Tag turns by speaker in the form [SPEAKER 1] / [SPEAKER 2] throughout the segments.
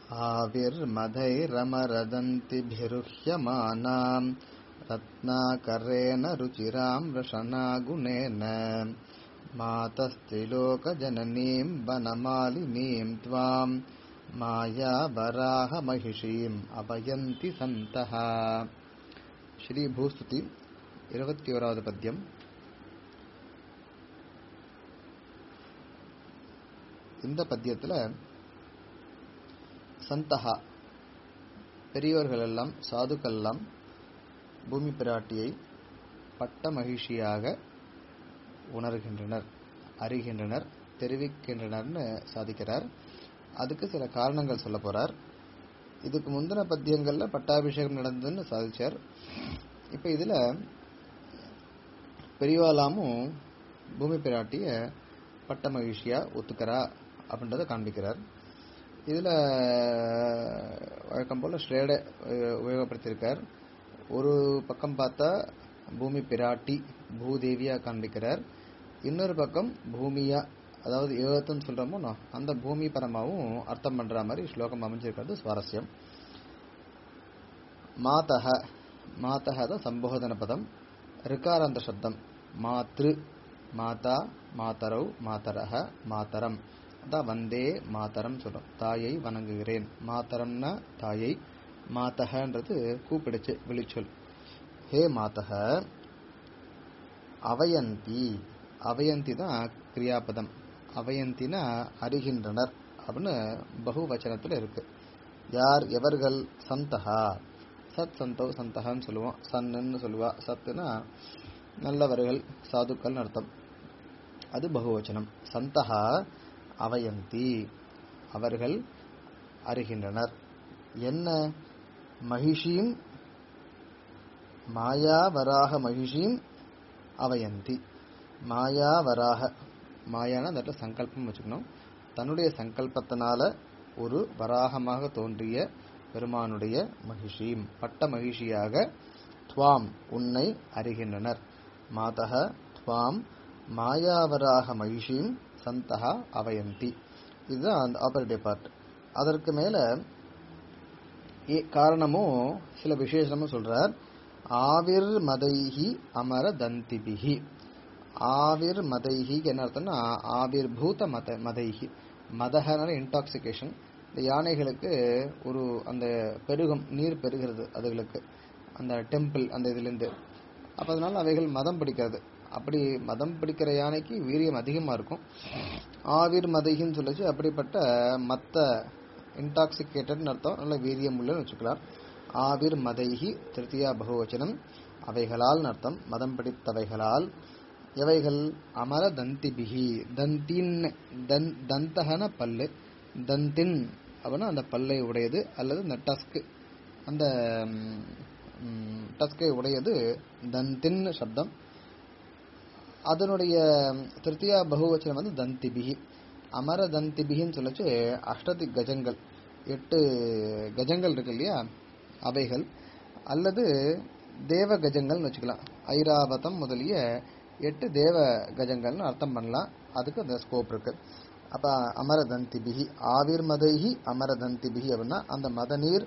[SPEAKER 1] आविर्मधैरमरदन्तिभिरुह्यमानाम् रत्नाकरेण रुचिरां रशनागुणेन मातस्त्रिलोकजननीं वनमालिनीं त्वां मायावराहमहिषीम् अभयन्ति सन्तः श्रीभूस्तुति இருபத்தி ஓராவது பத்தியம் இந்த பத்தியத்தில் சந்தகா பெரியோர்கள் எல்லாம் சாதுக்கள் எல்லாம் பூமி பிராட்டியை பட்ட மகிழ்ச்சியாக உணர்கின்றனர் அறிகின்றனர் தெரிவிக்கின்றனர்னு சாதிக்கிறார் அதுக்கு சில காரணங்கள் சொல்ல போறார் இதுக்கு முந்தின பத்தியங்கள்ல பட்டாபிஷேகம் நடந்ததுன்னு சாதிச்சார் இப்ப இதுல பெரியவாலாமும் பூமி பிராட்டிய பட்ட மகிழ்ச்சியா ஒத்துக்கிறா அப்படின்றத காண்பிக்கிறார் இதுல வழக்கம் போல ஸ்ரேட உபயோகப்படுத்தியிருக்கார் ஒரு பக்கம் பார்த்தா பூமி பிராட்டி பூதேவியா காண்பிக்கிறார் இன்னொரு பக்கம் பூமியா அதாவது ஏகத்துன்னு சொல்றோமோ அந்த பூமி பரமாவும் அர்த்தம் பண்ற மாதிரி ஸ்லோகம் அமைஞ்சிருக்கிறது சுவாரஸ்யம் மாதக மாதக தான் சம்போதன பதம் ரிகாராந்த சப்தம் மாத்ரு மாதா மாதரவ் மாதரக மாதரம் அதான் வந்தே மாதரம் சொல்றோம் தாயை வணங்குகிறேன் மாதரம்னா தாயை மாதகன்றது கூப்பிடுச்சு விழிச்சொல் ஹே மாதக அவயந்தி அவயந்தி தான் கிரியாபதம் அவயந்தினா அறிகின்றனர் அப்படின்னு பகுவச்சனத்தில் இருக்கு யார் எவர்கள் சந்தகா சத் சந்தோ சந்தகான்னு சொல்லுவோம் சன்னு சொல்லுவா சத்துனா நல்லவர்கள் சாதுக்கள் அர்த்தம் அது பகுவச்சனம் சந்தகா அவயந்தி அவர்கள் அறிகின்றனர் என்ன மகிஷீம் மாயாவராக மகிஷீம் அவயந்தி மாயாவராக மாயான அந்த இடத்துல சங்கல்பம் வச்சுக்கணும் தன்னுடைய சங்கல்பத்தினால ஒரு வராகமாக தோன்றிய பெருமானுடைய மகிஷீம் பட்ட மகிழ்ச்சியாக துவாம் உன்னை அறிகின்றனர் மாதக துவாம் மாயாவராக மகிஷீம் சந்தகா அவயந்தி இதுதான் அந்த ஆபரேட்டிவ் பார்ட் அதற்கு மேல காரணமும் சில விசேஷமும் சொல்றார் ஆவிர் மதைஹி அமர தந்திபிகி ஆவிர் மதைஹி என்ன அர்த்தம்னா ஆவிர் பூத மத மதைஹி மதகனால இன்டாக்சிகேஷன் இந்த யானைகளுக்கு ஒரு அந்த பெருகும் நீர் பெருகிறது அதுகளுக்கு அந்த டெம்பிள் அந்த இதுலேருந்து அப்போ அதனால அவைகள் மதம் பிடிக்கிறது அப்படி மதம் பிடிக்கிற யானைக்கு வீரியம் அதிகமாக இருக்கும் ஆவிர் மதைகின்னு சொல்லிச்சு அப்படிப்பட்ட மற்ற இன்டாக்சிகேட்டட்னு அர்த்தம் நல்ல வீரியம் உள்ளன்னு வச்சுக்கலாம் ஆவிர் மதைகி திருத்தியா பகுவச்சனம் அவைகளால் அர்த்தம் மதம் பிடித்தவைகளால் எவைகள் அமர தந்திபிகி தந்தின் தன் தந்தகன பல்லு தந்தின் அப்படின்னா அந்த பல்லை உடையது அல்லது அந்த டஸ்க் அந்த டஸ்கை உடையது தந்தின் சப்தம் அதனுடைய திருத்தியா பகுவச்சனம் வந்து தந்திபிகி அமர தந்திபிகின்னு சொல்லச்சு அஷ்டதி கஜங்கள் எட்டு கஜங்கள் இருக்கு இல்லையா அவைகள் அல்லது தேவ கஜங்கள்னு வச்சுக்கலாம் ஐராவதம் முதலிய எட்டு தேவ கஜங்கள்னு அர்த்தம் பண்ணலாம் அதுக்கு அந்த ஸ்கோப் இருக்கு அப்ப அமரதந்திபிகி ஆவிர் மதைகி அமரதந்திபிகி அப்படின்னா அந்த மத நீர்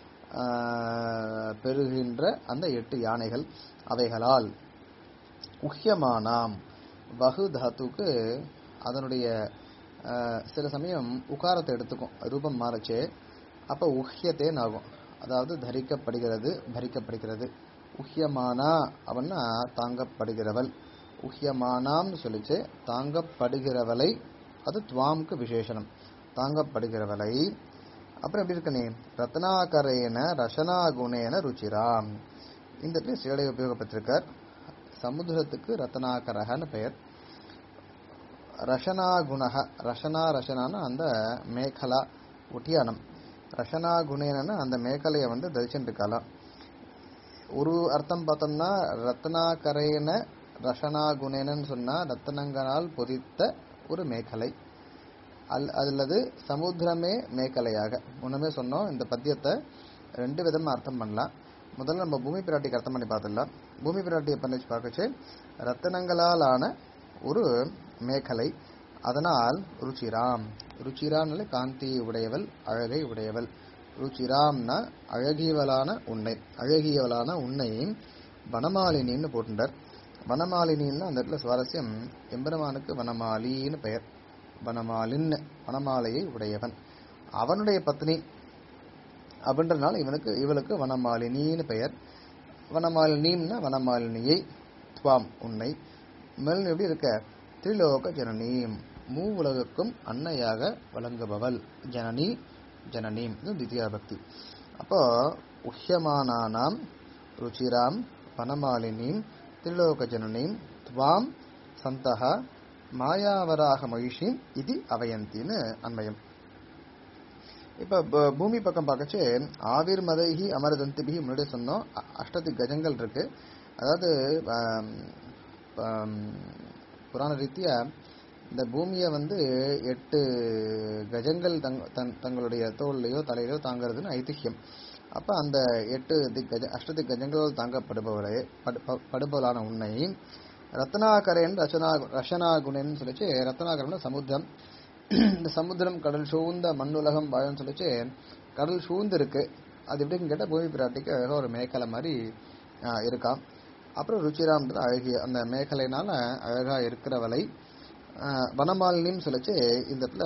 [SPEAKER 1] பெறுகின்ற அந்த எட்டு யானைகள் அவைகளால் உஹ்யமானாம் வகு தாத்துக்கு அதனுடைய சில சமயம் உகாரத்தை எடுத்துக்கும் ரூபம் மாறச்சே அப்ப உஹ்யத்தேன் ஆகும் அதாவது தரிக்கப்படுகிறது பரிக்கப்படுகிறது உஹ்யமானா அவன்னா தாங்கப்படுகிறவள் உஹ்யமானாம்னு சொல்லிச்சு தாங்கப்படுகிறவளை அது துவாம்க்கு விசேஷனம் தாங்கப்படுகிறவளை அப்புறம் எப்படி இருக்கனே ரத்னாகரேன ரசனாகுணேன ருச்சிராம் இந்த இடத்துல சிலை உபயோகப்பட்டிருக்கார் சமுத்திரத்துக்கு ரத்னாகரகன்னு பெயர் ரஷனாகுணக ரஷனா ரஷனான அந்த மேகலா ஒட்டியானம் ரஷனாகுணேன அந்த மேகலையை வந்து தரிச்சுட்டு இருக்கலாம் ஒரு அர்த்தம் பார்த்தோம்னா ரத்னாகரேன ரஷனாகுணேனன்னு சொன்னா ரத்தனங்களால் பொதித்த ஒரு மேகலை அல் அல்லது சமுத்திரமே மேகலையாக முன்னமே சொன்னோம் இந்த பத்தியத்தை ரெண்டு விதமா அர்த்தம் பண்ணலாம் முதல்ல நம்ம பூமி பிராட்டிக்கு அர்த்தம் பண்ணி பார்த்துடலாம் பூமி பிராட்டியை பண்ணி பார்க்கச்சு ரத்தனங்களால் ஆன ஒரு மேகலை அதனால் ருச்சிராம் ருச்சிராம்னாலே காந்தியை உடையவள் அழகை உடையவள் ருச்சிராம்னா அழகியவளான உன்னை அழகியவளான உன்னை வனமாலினின்னு போட்டுட்டார் வனமாலினின்னா அந்த இடத்துல சுவாரஸ்யம் எம்பெருமானுக்கு வனமாலின்னு பெயர் வனமாலின் வனமாலையை உடையவன் அவனுடைய பத்னி அப்படின்றனால இவனுக்கு இவளுக்கு வனமாலினின்னு பெயர் வனமாலினின்னா வனமாலினியை துவாம் உன்னை மேலும் எப்படி இருக்க திரிலோக ஜனனீம் மூ உலகுக்கும் அன்னையாக வழங்குபவள் ஜனனி ஜனனீம் இது தித்யா பக்தி அப்போ உஹ்யமானானாம் ருச்சிராம் வனமாலினீம் திரிலோக ஜனனீம் துவாம் சந்தகா மாயாவராக மகிஷிம் இது அவயந்தின்னு அன்மயம் இப்ப ப- பூமி பக்கம் பார்க்கச்சு ஆவிர் மதைகி அமரதந்திபிகி முன்னாடி சொன்னோம் அ- அஷ்டதி கஜங்கள் இருக்கு அதாவது ஆம், ஆம், புராண ரீதியா இந்த பூமியை வந்து எட்டு கஜங்கள் தங் தன் தங்களுடைய தோல்லையோ தலையிலோ தாங்கிறதுன்னு ஐதிஹ்யம் அப்ப அந்த எட்டு திக்கஜ அஷ்டதி கஜங்களால் தாங்கப்படுபவரே படு- ப- படுபவளான உன்னை ரத்னாகரன் ரச்சனா ரஷனாகுணன் சொல்லிச்சு ரத்னாகரன் சமுத்திரம் இந்த சமுத்திரம் கடல் சூழ்ந்த மண்ணுலகம் வாழும்னு சொல்லிச்சு கடல் சூழ்ந்து இருக்கு அது எப்படின்னு கேட்டால் பூமி பிராட்டிக்கு அழகா ஒரு மேகலை மாதிரி ஆ, இருக்காம் அப்புறம் ருச்சிராம்ன்றது அழகிய அந்த மேகலைனால அழகா இருக்கிறவளை ஆ, வனமாலினின்னு சொல்லிச்சு இந்த இடத்துல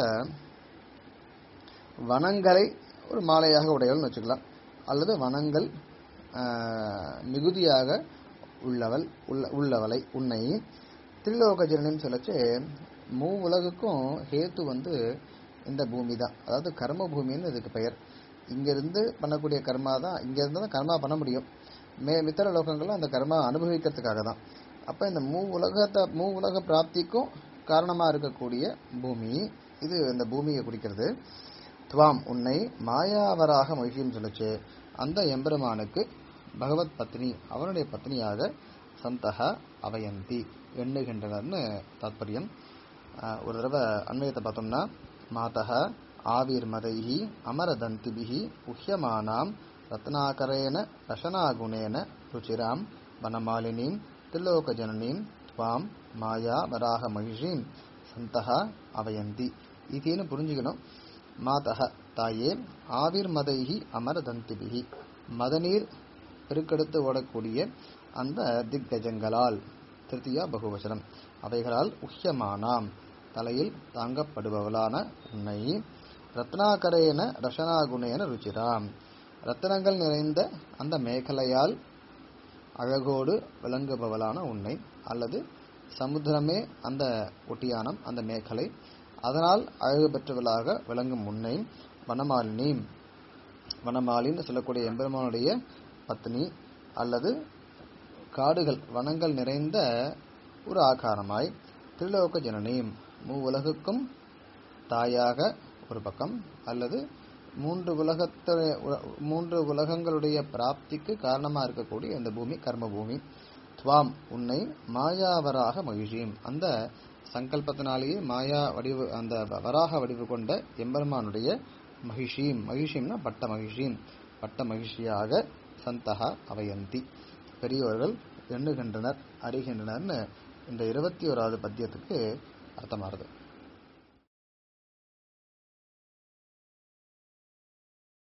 [SPEAKER 1] வனங்களை ஒரு மாலையாக உடையவள்னு வச்சுக்கலாம் அல்லது வனங்கள் ஆ, மிகுதியாக உள்ளவள் உள்ள உள்ளவளை உன்னை திரிலோக ஜனனின்னு சொல்லச்சு மூ உலகுக்கும் ஹேத்து வந்து இந்த பூமி தான் அதாவது கர்ம பூமின்னு இதுக்கு பெயர் இங்கிருந்து பண்ணக்கூடிய கர்மா தான் இங்கிருந்து தான் கர்மா பண்ண முடியும் மே மித்தர லோகங்கள்ல அந்த கர்மா அனுபவிக்கிறதுக்காக தான் அப்ப இந்த மூ உலகத்தை மூ உலக பிராப்திக்கும் காரணமா இருக்கக்கூடிய பூமி இது இந்த பூமியை குறிக்கிறது துவாம் உன்னை மாயாவராக மகிழ்ச்சின்னு சொல்லுச்சு அந்த எம்பெருமானுக்கு பகவத் பத்னி அவனுடைய பத்னியாக சந்தகா அவயந்தி எண்ணுகின்றனர்னு தாத்பரியம் ஆஹ் ஒரு தடவை அன்வயத்தை பார்த்தோம்னா மாதக ஆவிர் மதைஹி அமரதந்திபிஹி உஹ்யமானாம் ரத்னாகரேன ரசனாகுணேன ருச்சிராம் வனமாலினீம் தில்லோகஜனனீம் துவாம் மாயா வராக மகிஷீம் சந்தகா அவயந்தி இதுன்னு புரிஞ்சுக்கணும் மாதக தாயே ஆவிர் மதைஹி அமரதந்திபிஹி மதநீர் பெருக்கெடுத்து ஓடக்கூடிய அந்த திக்கஜங்களால் திருத்தியா பகுவசனம் அவைகளால் உஹ்யமானாம் தலையில் தாங்கப்படுபவளான உன்னை ரத்னாகரேன ரஷனாகுணேன ருச்சிராம் ரத்தனங்கள் நிறைந்த அந்த மேகலையால் அழகோடு விளங்குபவளான உன்னை அல்லது சமுத்திரமே அந்த ஒட்டியானம் அந்த மேகலை அதனால் அழகு பெற்றவளாக விளங்கும் உன்னை வனமாலினி வனமாலின்னு சொல்லக்கூடிய எம்பெருமானுடைய பத்னி அல்லது காடுகள் வனங்கள் நிறைந்த ஒரு ஆகாரமாய் திரிலோக ஜனனீம் மூ உலகுக்கும் தாயாக ஒரு பக்கம் அல்லது மூன்று உலகத்த மூன்று உலகங்களுடைய பிராப்திக்கு காரணமா இருக்கக்கூடிய இந்த பூமி கர்ம பூமி துவாம் உன்னை மாயாவராக மகிழ்ச்சியும் அந்த சங்கல்பத்தினாலேயே மாயா வடிவு அந்த வராக வடிவு கொண்ட எம்பெருமானுடைய மகிஷீம் மகிஷீம்னா பட்ட மகிஷீம் பட்ட மகிழ்ச்சியாக சந்தகா அவயந்தி பெரியோர்கள் எண்ணுகின்றனர் அறிகின்றனர்னு இந்த இருபத்தி ஓராவது பத்தியத்துக்கு அர்த்தமாகுது